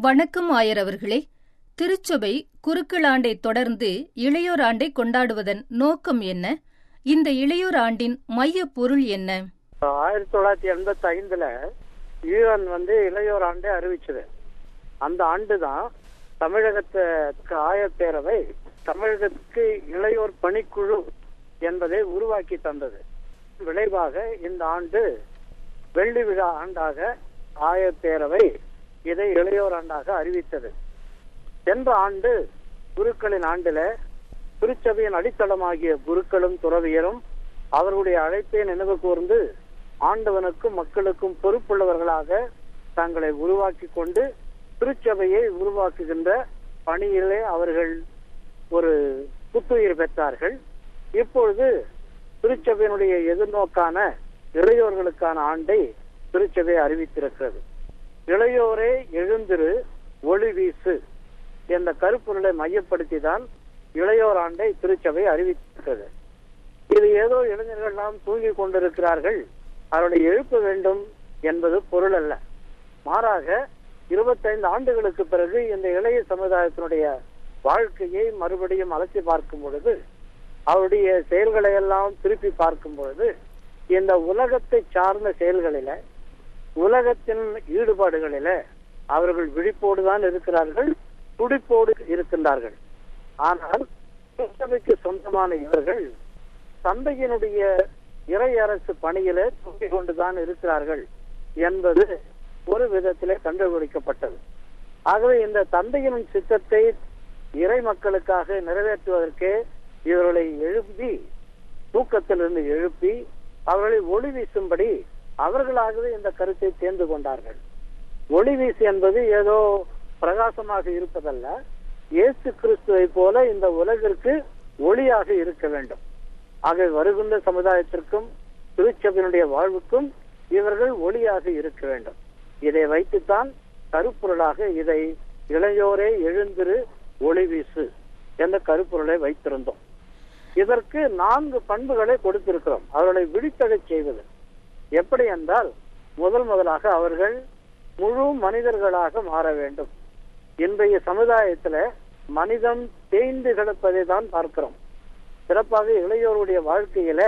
வணக்கம் ஆயர் அவர்களே திருச்சபை குருக்கள் ஆண்டை தொடர்ந்து இளையோர் ஆண்டை கொண்டாடுவதன் நோக்கம் என்ன இந்த இளையோர் ஆண்டின் மைய பொருள் என்ன ஆயிரத்தி தொள்ளாயிரத்தி எண்பத்தி ஐந்துல ஈழன் வந்து இளையோர் ஆண்டை அறிவிச்சது அந்த ஆண்டு தான் தமிழகத்துக்கு ஆயப்பேரவை தமிழகத்துக்கு இளையோர் பணிக்குழு என்பதை உருவாக்கி தந்தது விளைவாக இந்த ஆண்டு வெள்ளி விழா ஆண்டாக ஆயப்பேரவை இதை இளையோர் ஆண்டாக அறிவித்தது சென்ற ஆண்டு குருக்களின் ஆண்டில திருச்சபையின் அடித்தளமாகிய குருக்களும் துறவியரும் அவர்களுடைய அழைப்பை நினைவு கூர்ந்து ஆண்டவனுக்கும் மக்களுக்கும் பொறுப்புள்ளவர்களாக தங்களை உருவாக்கி கொண்டு திருச்சபையை உருவாக்குகின்ற பணியிலே அவர்கள் ஒரு புத்துயிர் பெற்றார்கள் இப்பொழுது திருச்சபையினுடைய எதிர்நோக்கான இளையோர்களுக்கான ஆண்டை திருச்சபை அறிவித்திருக்கிறது இளையோரே எழுந்திரு ஒளி வீசு என்ற கருப்பொருளை மையப்படுத்தி தான் இளையோர் ஆண்டை திருச்சபை அறிவித்திருக்கிறது இது ஏதோ இளைஞர்கள் எல்லாம் தூங்கிக் கொண்டிருக்கிறார்கள் அவர்களை எழுப்ப வேண்டும் என்பது பொருள் அல்ல மாறாக இருபத்தைந்து ஆண்டுகளுக்கு பிறகு இந்த இளைய சமுதாயத்தினுடைய வாழ்க்கையை மறுபடியும் அலசி பார்க்கும் பொழுது அவருடைய செயல்களை எல்லாம் திருப்பி பார்க்கும் பொழுது இந்த உலகத்தை சார்ந்த செயல்களில உலகத்தின் ஈடுபாடுகளில அவர்கள் விழிப்போடு தான் இருக்கிறார்கள் துடிப்போடு இருக்கின்றார்கள் ஆனால் கிறிஸ்தவைக்கு சொந்தமான இவர்கள் தந்தையினுடைய இறை அரசு பணியில தூக்கிக் கொண்டுதான் இருக்கிறார்கள் என்பது ஒரு விதத்திலே கண்டுபிடிக்கப்பட்டது ஆகவே இந்த தந்தையின் சித்தத்தை இறை மக்களுக்காக நிறைவேற்றுவதற்கே இவர்களை எழுப்பி தூக்கத்திலிருந்து எழுப்பி அவர்களை ஒளி வீசும்படி அவர்களாகவே இந்த கருத்தை தேர்ந்து கொண்டார்கள் ஒளி வீசு என்பது ஏதோ பிரகாசமாக இருப்பதல்ல இயேசு கிறிஸ்துவை போல இந்த உலகிற்கு ஒளியாக இருக்க வேண்டும் ஆக வருகின்ற சமுதாயத்திற்கும் திருச்சபையினுடைய வாழ்வுக்கும் இவர்கள் ஒளியாக இருக்க வேண்டும் இதை வைத்துத்தான் கருப்பொருளாக இதை இளையோரே எழுந்திரு ஒளி வீசு என்ற கருப்பொருளை வைத்திருந்தோம் இதற்கு நான்கு பண்புகளை கொடுத்திருக்கிறோம் அவர்களை விழித்தடச் செய்வது எப்படி என்றால் முதல் முதலாக அவர்கள் முழு மனிதர்களாக மாற வேண்டும் இன்றைய சமுதாயத்துல மனிதம் தேய்ந்து கிடப்பதை தான் பார்க்கிறோம் சிறப்பாக இளையோருடைய வாழ்க்கையில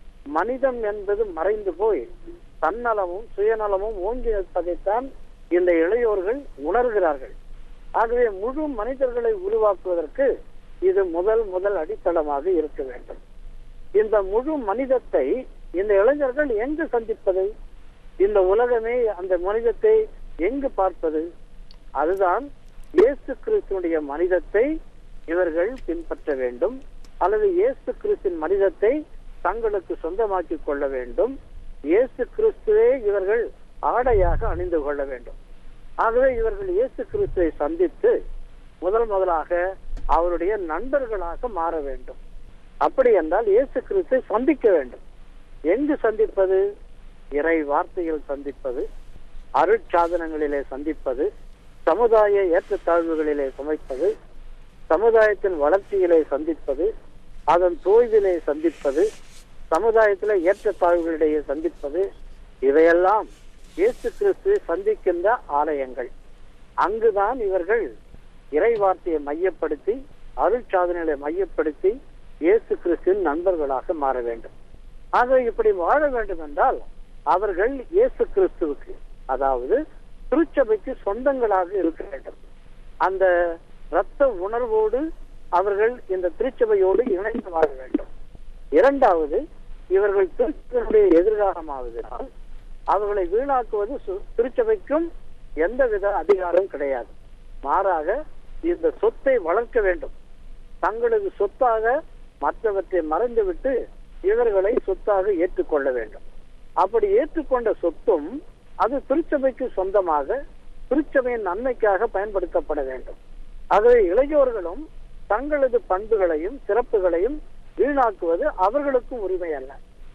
மனிதம் என்பது மறைந்து போய் தன்னலமும் சுயநலமும் ஓங்கி நிற்பதைத்தான் இந்த இளையோர்கள் உணர்கிறார்கள் ஆகவே முழு மனிதர்களை உருவாக்குவதற்கு இது முதல் முதல் அடித்தளமாக இருக்க வேண்டும் இந்த முழு மனிதத்தை இந்த இளைஞர்கள் எங்கு சந்திப்பது இந்த உலகமே அந்த மனிதத்தை எங்கு பார்ப்பது அதுதான் இயேசு கிறிஸ்துடைய மனிதத்தை இவர்கள் பின்பற்ற வேண்டும் அல்லது இயேசு கிறிஸ்தின் மனிதத்தை தங்களுக்கு சொந்தமாக்கிக் கொள்ள வேண்டும் இயேசு கிறிஸ்துவே இவர்கள் ஆடையாக அணிந்து கொள்ள வேண்டும் ஆகவே இவர்கள் இயேசு கிறிஸ்துவை சந்தித்து முதல் முதலாக அவருடைய நண்பர்களாக மாற வேண்டும் அப்படி என்றால் இயேசு கிறிஸ்துவை சந்திக்க வேண்டும் எங்கு சந்திப்பது இறை வார்த்தையில் சந்திப்பது அருட்சாதனங்களிலே சந்திப்பது சமுதாய ஏற்றத்தாழ்வுகளிலே சமைப்பது சமுதாயத்தின் வளர்ச்சியிலே சந்திப்பது அதன் தோய்விலே சந்திப்பது சமுதாயத்தில ஏற்றத்தாழ்வுகளிடையே சந்திப்பது இவையெல்லாம் இயேசு கிறிஸ்து சந்திக்கின்ற ஆலயங்கள் அங்குதான் இவர்கள் இறை வார்த்தையை மையப்படுத்தி அருட்சாதனைகளை மையப்படுத்தி இயேசு கிறிஸ்துவின் நண்பர்களாக மாற வேண்டும் ஆக இப்படி வாழ வேண்டும் என்றால் அவர்கள் இயேசு கிறிஸ்துவுக்கு அதாவது திருச்சபைக்கு சொந்தங்களாக இருக்க வேண்டும் அந்த இரத்த உணர்வோடு அவர்கள் இந்த திருச்சபையோடு இணைந்து வாழ வேண்டும் இரண்டாவது இவர்கள் திருச்சபையுடைய எதிர்காலமாவதனால் அவர்களை வீணாக்குவது திருச்சபைக்கும் எந்தவித அதிகாரம் கிடையாது மாறாக இந்த சொத்தை வளர்க்க வேண்டும் தங்களது சொத்தாக மற்றவற்றை மறைந்துவிட்டு இவர்களை சொத்தாக ஏற்றுக்கொள்ள வேண்டும் அப்படி ஏற்றுக்கொண்ட சொத்தும் அது திருச்சபைக்கு சொந்தமாக திருச்சபையின் நன்மைக்காக பயன்படுத்தப்பட வேண்டும் ஆகவே இளையோர்களும் தங்களது பண்புகளையும் சிறப்புகளையும் வீணாக்குவது அவர்களுக்கும் உரிமை அல்ல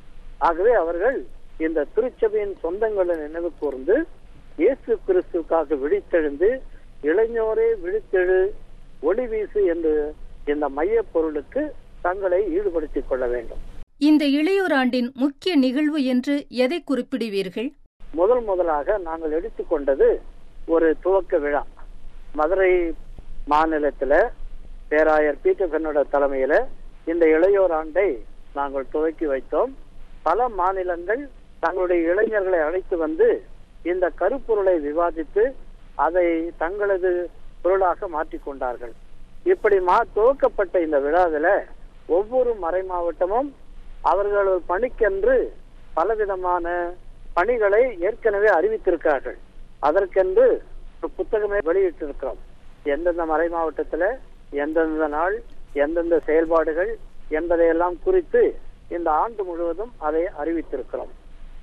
ஆகவே அவர்கள் இந்த திருச்சபையின் சொந்தங்களை நினைவு கூர்ந்து இயேசு கிறிஸ்துக்காக விழித்தெழுந்து இளைஞரே விழித்தெழு ஒளி வீசு என்று இந்த மைய பொருளுக்கு தங்களை ஈடுபடுத்திக் கொள்ள வேண்டும் இந்த இளையோர் ஆண்டின் முக்கிய நிகழ்வு என்று எதை குறிப்பிடுவீர்கள் முதல் முதலாக நாங்கள் எடுத்துக்கொண்டது ஒரு துவக்க விழா மதுரை மாநிலத்துல பேராயர் பீட்டர் பென்னோட தலைமையில இந்த இளையோர் ஆண்டை நாங்கள் துவக்கி வைத்தோம் பல மாநிலங்கள் தங்களுடைய இளைஞர்களை அழைத்து வந்து இந்த கருப்பொருளை விவாதித்து அதை தங்களது பொருளாக மாற்றிக்கொண்டார்கள் இப்படி மா துவக்கப்பட்ட இந்த விழாவில ஒவ்வொரு மறை மாவட்டமும் அவர்களது பணிக்கென்று பலவிதமான பணிகளை ஏற்கனவே அறிவித்திருக்கிறார்கள் அதற்கென்று ஒரு புத்தகமே வெளியிட்டிருக்கிறோம் எந்தெந்த மறை மாவட்டத்துல எந்தெந்த நாள் எந்தெந்த செயல்பாடுகள் என்பதையெல்லாம் குறித்து இந்த ஆண்டு முழுவதும் அதை அறிவித்திருக்கிறோம்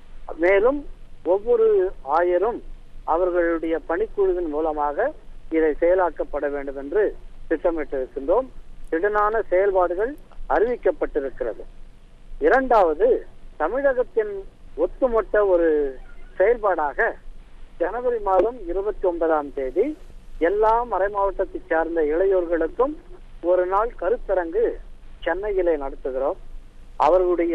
மேலும் ஒவ்வொரு ஆயரும் அவர்களுடைய பணிக்குழுவின் மூலமாக இதை செயலாக்கப்பட வேண்டும் என்று திட்டமிட்டிருக்கின்றோம் திடனான செயல்பாடுகள் அறிவிக்கப்பட்டிருக்கிறது இரண்டாவது தமிழகத்தின் ஒட்டுமொத்த ஒரு செயல்பாடாக ஜனவரி மாதம் இருபத்தி ஒன்பதாம் தேதி எல்லா மறை மாவட்டத்தை சார்ந்த இளையோர்களுக்கும் ஒரு நாள் கருத்தரங்கு சென்னையிலே நடத்துகிறோம் அவர்களுடைய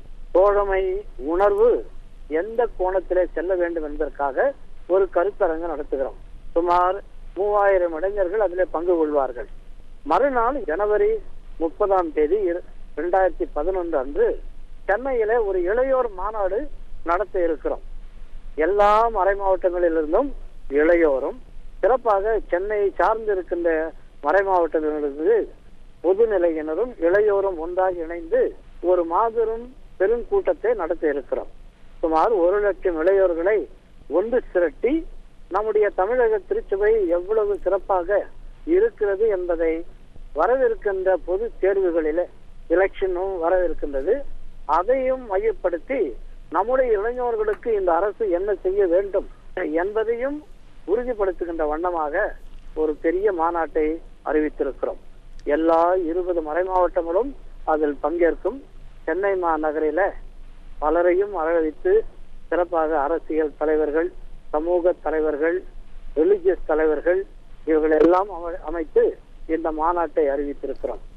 தோழமை உணர்வு எந்த கோணத்திலே செல்ல வேண்டும் என்பதற்காக ஒரு கருத்தரங்கு நடத்துகிறோம் சுமார் மூவாயிரம் இளைஞர்கள் அதிலே பங்கு கொள்வார்கள் மறுநாள் ஜனவரி முப்பதாம் தேதி இரண்டாயிரத்தி பதினொன்று அன்று சென்னையிலே ஒரு இளையோர் மாநாடு நடத்த இருக்கிறோம் எல்லா மறை மாவட்டங்களிலிருந்தும் இளையோரும் சிறப்பாக சென்னையை சார்ந்து இருக்கின்ற மறை மாவட்டங்களிலிருந்து பொதுநிலையினரும் இளையோரும் ஒன்றாக இணைந்து ஒரு மாபெரும் பெருங்கூட்டத்தை நடத்த இருக்கிறோம் சுமார் ஒரு லட்சம் இளையோர்களை ஒன்று திரட்டி நம்முடைய தமிழக திருச்சபை எவ்வளவு சிறப்பாக இருக்கிறது என்பதை வரவிருக்கின்ற பொது தேர்வுகளில எலெக்ஷனும் வரவிருக்கின்றது அதையும் மையப்படுத்தி நம்முடைய இளைஞர்களுக்கு இந்த அரசு என்ன செய்ய வேண்டும் என்பதையும் உறுதிப்படுத்துகின்ற வண்ணமாக ஒரு பெரிய மாநாட்டை அறிவித்திருக்கிறோம் எல்லா இருபது மறை மாவட்டங்களும் அதில் பங்கேற்கும் சென்னை மாநகரில பலரையும் வரவழைத்து சிறப்பாக அரசியல் தலைவர்கள் சமூக தலைவர்கள் ரிலிஜியஸ் தலைவர்கள் இவர்கள் எல்லாம் அமைத்து இந்த மாநாட்டை அறிவித்திருக்கிறோம்